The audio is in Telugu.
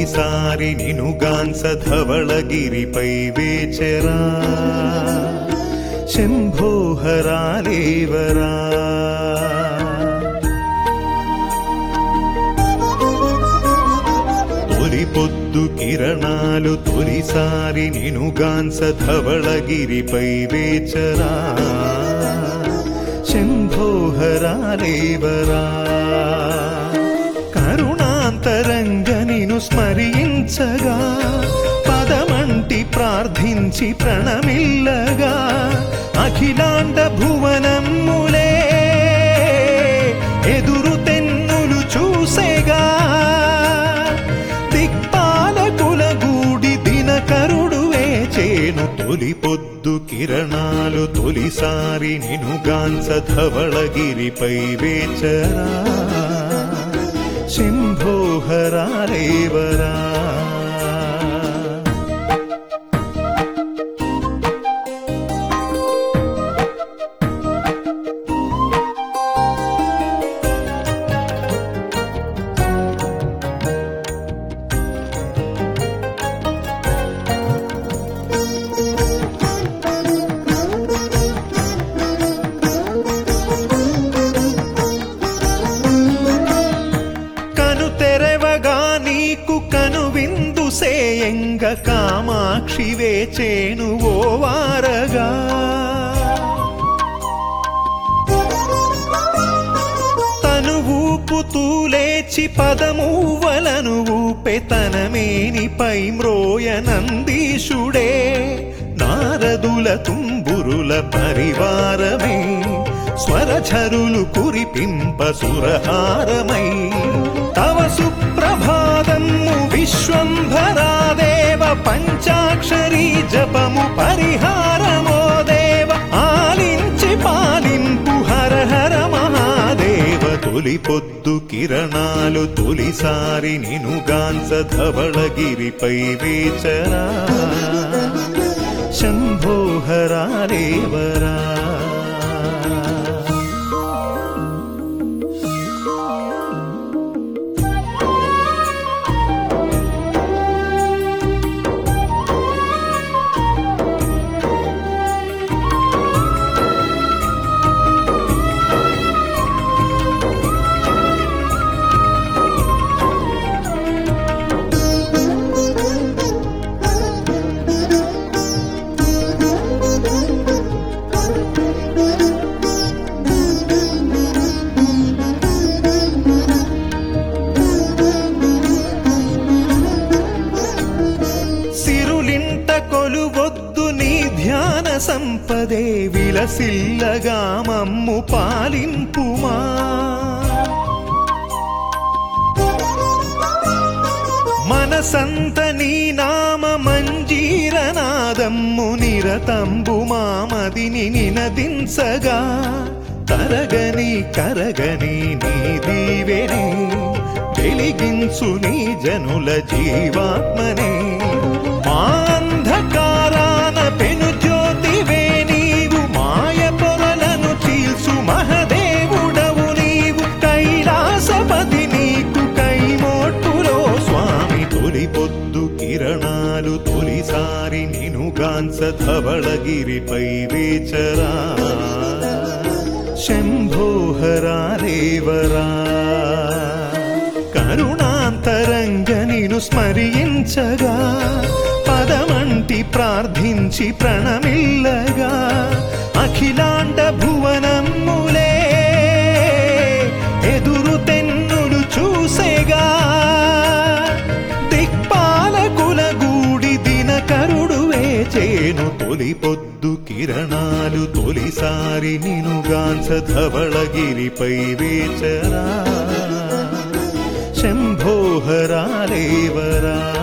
తొలిసారి నినుగాంస ధవళగిరిపై వేచరా శంభోహరాలేవరా తొలి పొద్దు కిరణాలు తొలిసారి నినుగాంస ధవళగిరిపై వేచరా శంభోహరాలేవరా కరుణాంతరంగ నిను స్మరించగా పదమంటి ప్రార్థించి ప్రణమిల్లగా అఖిలాండ భువనమ్ములే ఎదురు తెన్నులు చూసేగా దిక్పాలకుల గూడి దినకరుడు వేచేను తొలి పొద్దు కిరణాలు తొలిసారి నినుగాంస ధవళగిరిపై వేచరా శంభోహరాలేవరా కను తెరవగా నీకు కను విందు సేయంగ కామాక్షి వేచేను ఓ వారగా తను ఊపుతూ లేచి పదమూవలను ఊపె తనమేనిపై మ్రోయ నందీశుడే నారదుల తుంబురుల పరివారమే స్వరఝరులు కురిపింప సురహారమై తవ సుప్రభాతము విశ్వంభరాదేవ పంచాక్షరీ జపము పరిహారమో దేవ ఆలించి పాలింపు హర హర మహాదేవ తొలి పొద్దు కిరణాలు తొలిసారి నినుగాంస ధవళగిరిపై వేచరా శంభోహరాలేవరా సిరులింట కొలువొద్దు నీ ధ్యాన సంపదే విలసిల్లగా మమ్ము పాలింపుమా మనసంత నీ నామ మంజీరనాదమ్ము నిరతంబు మామదిని నినదించగా తరగని కరగని నీ దీవెనే వెలిగించు నీ జనుల జీవాత్మనే మా అంధకారాన పెను జ్యోతివే నీవు మాయ పొరలను చీల్సు మహదేవుడవు నీవు కైలాసపతి నీకు కైమోట్టులో స్వామి తొలి పొద్దు కిరణాలు తొలిసారి నినుగాంస ధవళగిరిపై వేచరా శంభోహరాలేవరా కరుణాంతరంగ నిను స్మరించగా పదమంటి ప్రార్థించి ప్రణమిల్లగా అఖిలాండ భువనమ్ములే ఎదురు తెన్నులు చూసేగా దిక్పాలకుల గూడి దినకరుడు వేచేను తొలి పొద్దు కిరణాలు తొలిసారి నినుగాంస ధవళగిరిపై వేచరా శంభోహరాలేవరా